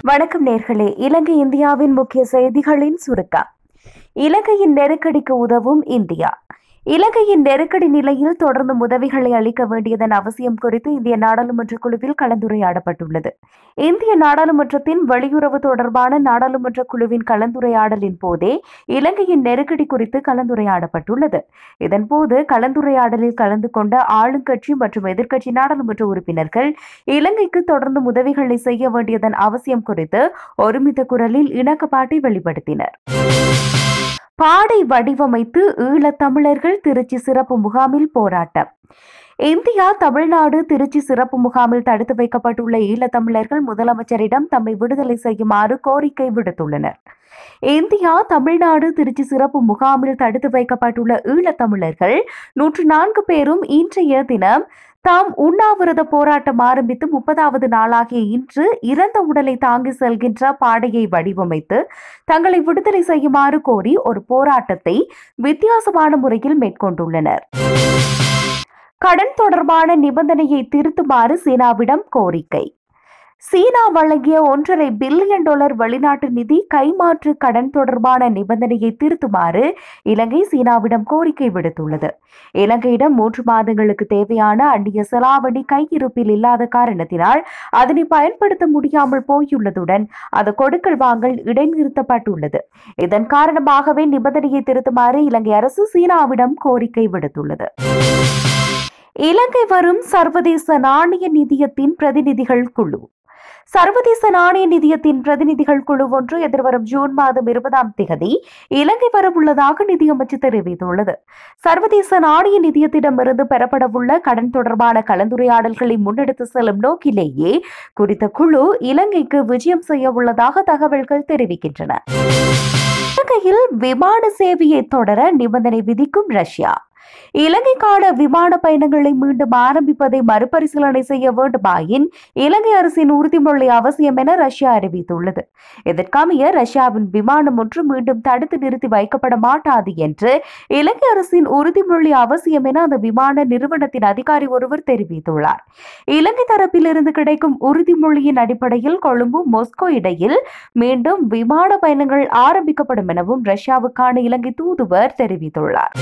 வணக்கம் நேர்களே இலங்கை இந்தியாவின் முக்கிய செய்திகளின் சுருக்கம் இலங்கையின் நெருக்கடிக்கு உதவும் இந்தியா இலங்கையின் நெருக்கடி நிலையில் தொடர்ந்து உதவிகளை அளிக்க வேண்டியதன் அவசியம் குறித்து இந்திய நாடாளுமன்ற குழுவில் கலந்துரையாடப்பட்டுள்ளது இந்திய நாடாளுமன்றத்தின் வெளியுறவு தொடர்பான நாடாளுமன்ற குழுவின் கலந்துரையாடலின் போதே இலங்கையின் நெருக்கடி குறித்து கலந்துரையாடப்பட்டுள்ளது இதன்போது கலந்துரையாடலில் கலந்து கொண்ட ஆளுங்கட்சி மற்றும் எதிர்க்கட்சி நாடாளுமன்ற உறுப்பினர்கள் இலங்கைக்கு தொடர்ந்து உதவிகளை செய்ய வேண்டியதன் அவசியம் குறித்து ஒருமித்த குரலில் இணக்கப்பாட்டை வெளிப்படுத்தினர் பாடை வடிவமைத்து ஈழத் தமிழர்கள் திருச்சி சிறப்பு முகாமில் போராட்டம் இந்தியா தமிழ்நாடு திருச்சி சிறப்பு முகாமில் தடுத்து வைக்கப்பட்டுள்ள ஈழத்தமிழர்கள் முதலமைச்சரிடம் தம்மை விடுதலை செய்யுமாறு கோரிக்கை விடுத்துள்ளனர் இந்தியா தமிழ்நாடு திருச்சி சிறப்பு முகாமில் தடுத்து வைக்கப்பட்டுள்ள ஈழத்தமிழர்கள் நூற்று நான்கு பேரும் இன்றைய தினம் தாம் உண்ணாவிரத போராட்டம் ஆரம்பித்து முப்பதாவது நாளாகிய இன்று இறந்த உடலை தாங்கி செல்கின்ற பாடையை வடிவமைத்து தங்களை விடுதலை செய்யுமாறு கோரி ஒரு போராட்டத்தை வித்தியாசமான முறையில் மேற்கொண்டுள்ளனர் கடன் தொடர்பான நிபந்தனையை திருத்துமாறு சீனாவிடம் கோரிக்கை சீனா வழங்கிய ஒன்றரை பில்லியன் டாலர் வெளிநாட்டு நிதி கைமாற்று கடன் தொடர்பான நிபந்தனையை திருத்துமாறு இலங்கை சீனாவிடம் கோரிக்கை விடுத்துள்ளது இலங்கையிடம் மூன்று மாதங்களுக்கு தேவையான அந்நிய செலாவணி கையிருப்பில் இல்லாத காரணத்தினால் அதனை பயன்படுத்த முடியாமல் போயுள்ளதுடன் அது கொடுக்கல் வாங்கல் இடைநிறுத்தப்பட்டுள்ளது இதன் காரணமாகவே நிபந்தனையை திருத்துமாறு இலங்கை அரசு சீனாவிடம் கோரிக்கை விடுத்துள்ளது இலங்கை வரும் சர்வதேச நாணய நிதியத்தின் பிரதிநிதிகள் குழு சர்வதேச நாணய நிதியத்தின் பிரதிநிதிகள் குழு ஒன்று எதிர்வரும் ஜூன் மாதம் இருபதாம் தேதி இலங்கை வரவுள்ளதாக நிதியமைச்சு தெரிவித்துள்ளது சர்வதேச நாணய நிதியத்திடமிருந்து பெறப்படவுள்ள கடன் தொடர்பான கலந்துரையாடல்களை முன்னெடுத்து செல்லும் நோக்கிலேயே குறித்த குழு இலங்கைக்கு விஜயம் செய்ய உள்ளதாக தகவல்கள் தெரிவிக்கின்றன இலங்கையில் விமான சேவையை தொடர நிபந்தனை விதிக்கும் ரஷ்யா இலங்கைக்கான விமான பயணங்களை மீண்டும் ஆரம்பிப்பதை மறுபரிசீலனை செய்ய வேண்டுமாயின் இலங்கை அரசின் உறுதிமொழி அவசியம் என ரஷ்யா அறிவித்துள்ளது இதற்கமைய ரஷ்யாவின் விமானம் ஒன்று மீண்டும் தடுத்து நிறுத்தி வைக்கப்பட மாட்டாது என்று இலங்கை அரசின் உறுதிமொழி அவசியம் என அந்த விமான நிறுவனத்தின் அதிகாரி ஒருவர் தெரிவித்துள்ளார் இலங்கை தரப்பிலிருந்து கிடைக்கும் உறுதிமொழியின் அடிப்படையில் கொழும்பு மொஸ்கோ இடையில் மீண்டும் விமான பயணங்கள் ஆரம்பிக்கப்படும் எனவும் ரஷ்யாவுக்கான இலங்கை தூதுவர் தெரிவித்துள்ளார்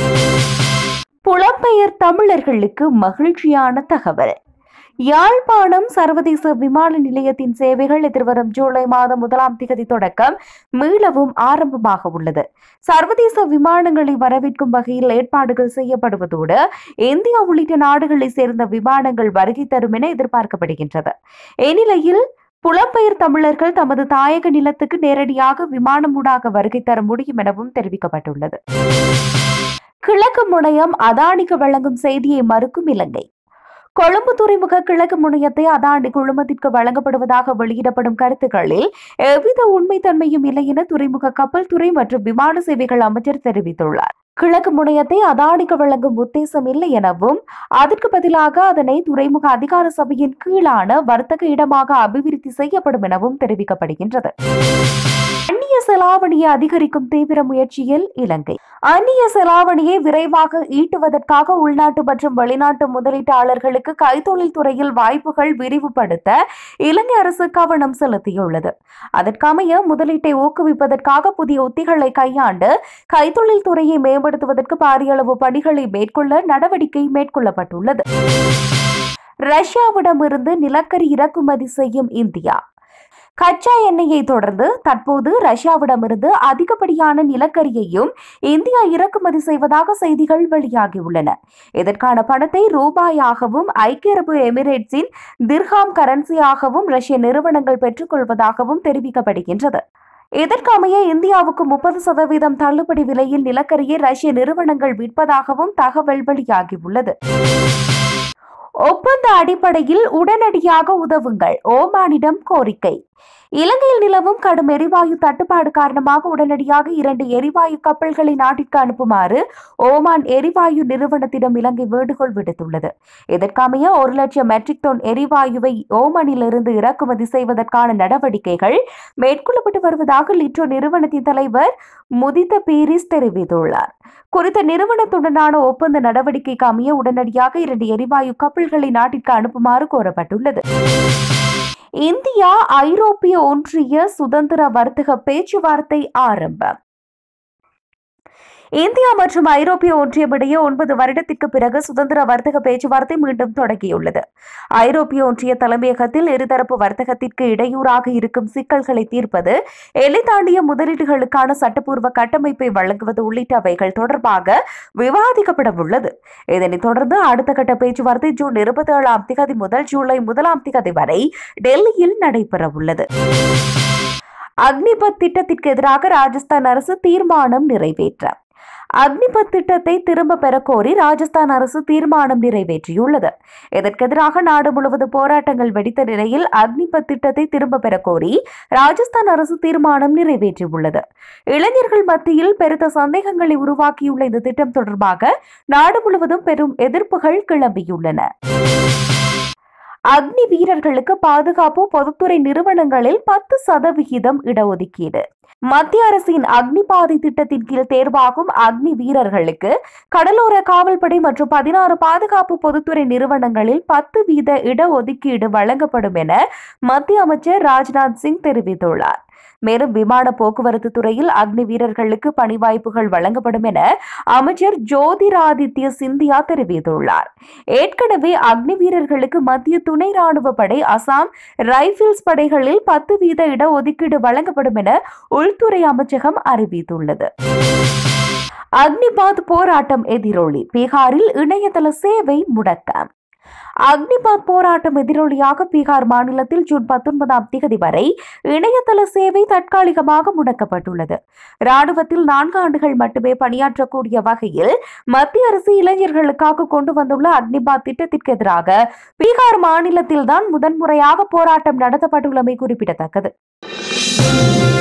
புலம்பெயர் தமிழர்களுக்கு மகிழ்ச்சியான தகவல் யாழ்ப்பாணம் சர்வதேச விமான நிலையத்தின் சேவைகள் எதிர்வரும் ஜூலை மாதம் முதலாம் திகதி தொடக்கம் மீளவும் ஆரம்பமாக உள்ளது சர்வதேச விமானங்களை வரவேற்கும் வகையில் ஏற்பாடுகள் செய்யப்படுவதோடு இந்தியா உள்ளிட்ட நாடுகளைச் சேர்ந்த விமானங்கள் வருகை தரும் என எதிர்பார்க்கப்படுகின்றது இந்நிலையில் புலம்பெயர் தமிழர்கள் தமது தாயக நிலத்துக்கு நேரடியாக விமானம் ஊடாக வருகை தர முடியும் எனவும் தெரிவிக்கப்பட்டுள்ளது கிழக்கு முனையம் அதானிக்கு வழங்கும் செய்தியை மறுக்கும் இலங்கை கொழும்பு துறைமுக கிழக்கு முனையத்தை அதானி குழுமத்திற்கு வழங்கப்படுவதாக வெளியிடப்படும் கருத்துக்களில் எவ்வித உண்மைத்தன்மையும் இல்லை என துறைமுக கப்பல் துறை மற்றும் விமான சேவைகள் அமைச்சர் தெரிவித்துள்ளார் கிழக்கு முனையத்தை அதானிக்கு வழங்கும் உத்தேசம் இல்லை எனவும் அதற்கு பதிலாக அதனை துறைமுக அதிகார சபையின் கீழான வர்த்தக இடமாக அபிவிருத்தி செய்யப்படும் எனவும் தெரிவிக்கப்படுகின்றது அந்நிய செலாவணியை அதிகரிக்கும் தீவிர முயற்சியில் இலங்கை அந்நிய செலாவணியை விரைவாக ஈட்டுவதற்காக உள்நாட்டு மற்றும் வெளிநாட்டு முதலீட்டாளர்களுக்கு கைத்தொழில் துறையில் வாய்ப்புகள் விரிவுபடுத்த இலங்கை அரசு கவனம் செலுத்தியுள்ளது அதற்கமைய முதலீட்டை ஊக்குவிப்பதற்காக புதிய உத்திகளை கையாண்டு கைத்தொழில் துறையை மேம்படுத்துவதற்கு பாரிய அளவு பணிகளை மேற்கொள்ள நடவடிக்கை மேற்கொள்ளப்பட்டுள்ளது ரஷ்யாவிடமிருந்து நிலக்கரி இறக்குமதி செய்யும் இந்தியா கச்சா எண்ணெயை தொடர்ந்து தற்போது ரஷ்யாவிடமிருந்து அதிகப்படியான நிலக்கரியையும் இந்தியா இறக்குமதி செய்வதாக செய்திகள் வெளியாகியுள்ளன இதற்கான பணத்தை ரூபாயாகவும் ஐக்கிய அரபு எமிரேட்ஸின் திர்ஹாம் கரன்சியாகவும் ரஷ்ய நிறுவனங்கள் பெற்றுக்கொள்வதாகவும் தெரிவிக்கப்படுகின்றது இதற்கமைய இந்தியாவுக்கு முப்பது சதவீதம் தள்ளுபடி விலையில் நிலக்கரியை ரஷ்ய நிறுவனங்கள் விற்பதாகவும் தகவல் வெளியாகியுள்ளது ஒப்பந்த அடிப்படையில் உடனடியாக உதவுங்கள் ஓமானிடம் கோரிக்கை இலங்கையில் நிலவும் கடும் எரிவாயு தட்டுப்பாடு காரணமாக உடனடியாக இரண்டு எரிவாயு கப்பல்களை நாட்டிற்கு அனுப்புமாறு ஓமான் எரிவாயு நிறுவனத்திடம் இலங்கை வேண்டுகோள் விடுத்துள்ளது இதற்கமைய ஒரு லட்சம் மெட்ரிக் டன் எரிவாயுவை ஓமானிலிருந்து இறக்குமதி செய்வதற்கான நடவடிக்கைகள் மேற்கொள்ளப்பட்டு வருவதாக லிட்ரோ நிறுவனத்தின் தலைவர் முதித்த பீரிஸ் தெரிவித்துள்ளார் குறித்த நிறுவனத்துடனான ஒப்பந்த நடவடிக்கைக்கு அமைய உடனடியாக இரண்டு எரிவாயு கப்பல்களை நாட்டிற்கு அனுப்புமாறு கோரப்பட்டுள்ளது இந்தியா ஐரோப்பிய ஒன்றிய சுதந்திர வர்த்தக பேச்சுவார்த்தை ஆரம்பம் இந்தியா மற்றும் ஐரோப்பிய ஒன்றியம் இடையே ஒன்பது வருடத்திற்கு பிறகு சுதந்திர வர்த்தக பேச்சுவார்த்தை மீண்டும் தொடங்கியுள்ளது ஐரோப்பிய ஒன்றிய தலைமையகத்தில் இருதரப்பு வர்த்தகத்திற்கு இடையூறாக இருக்கும் சிக்கல்களை தீர்ப்பது எல்லை தாண்டிய முதலீடுகளுக்கான சட்டப்பூர்வ கட்டமைப்பை வழங்குவது உள்ளிட்டவைகள் தொடர்பாக விவாதிக்கப்பட உள்ளது இதனைத் தொடர்ந்து அடுத்த கட்ட பேச்சுவார்த்தை ஜூன் இருபத்தி ஏழாம் திகதி முதல் ஜூலை முதலாம் திகதி வரை டெல்லியில் நடைபெற உள்ளது அக்னிபத் திட்டத்திற்கு எதிராக ராஜஸ்தான் அரசு தீர்மானம் நிறைவேற்ற அக்னிபத் திட்டத்தை திரும்ப பெற கோரி ராஜஸ்தான் அரசு தீர்மானம் நிறைவேற்றியுள்ளது இதற்கெதிராக நாடு முழுவதும் போராட்டங்கள் வெடித்த நிலையில் அக்னிபத் திட்டத்தை திரும்ப பெற கோரி ராஜஸ்தான் அரசு தீர்மானம் நிறைவேற்றியுள்ளது இளைஞர்கள் மத்தியில் பெருத்த சந்தேகங்களை உருவாக்கியுள்ள இந்த திட்டம் தொடர்பாக நாடு முழுவதும் பெரும் எதிர்ப்புகள் கிளம்பியுள்ளன அக்னி வீரர்களுக்கு பாதுகாப்பு பொதுத்துறை நிறுவனங்களில் பத்து சதவிகிதம் இடஒதுக்கீடு மத்திய அரசின் அக்னிபாதை திட்டத்தின் கீழ் தேர்வாகும் அக்னி வீரர்களுக்கு கடலோர காவல்படை மற்றும் பதினாறு பாதுகாப்பு பொதுத்துறை நிறுவனங்களில் பத்து வீத இடஒதுக்கீடு வழங்கப்படும் என மத்திய அமைச்சர் ராஜ்நாத் சிங் தெரிவித்துள்ளார் மேலும் விமான போக்குவரத்து துறையில் அக்னி வீரர்களுக்கு பணி வாய்ப்புகள் வழங்கப்படும் என அமைச்சர் ஜோதிராதித்ய சிந்தியா தெரிவித்துள்ளார் ஏற்கனவே அக்னி வீரர்களுக்கு மத்திய துணை ராணுவ படை அசாம் ரைபிள்ஸ் படைகளில் பத்து வீத இடஒதுக்கீடு வழங்கப்படும் என உள்துறை அமைச்சகம் அறிவித்துள்ளது அக்னிபாத் போராட்டம் எதிரொலி பீகாரில் இணையதள சேவை முடக்கம் அக்னிபாத் போராட்டம் எதிரொலியாக பீகார் மாநிலத்தில் ஜூன் பத்தொன்பதாம் தேதி வரை இணையதள சேவை தற்காலிகமாக முடக்கப்பட்டுள்ளது ராணுவத்தில் நான்கு ஆண்டுகள் மட்டுமே பணியாற்றக்கூடிய வகையில் மத்திய அரசு இளைஞர்களுக்காக கொண்டு வந்துள்ள அக்னிபாத் திட்டத்திற்கு எதிராக பீகார் மாநிலத்தில்தான் முதன்முறையாக போராட்டம் நடத்தப்பட்டுள்ளமை குறிப்பிடத்தக்கது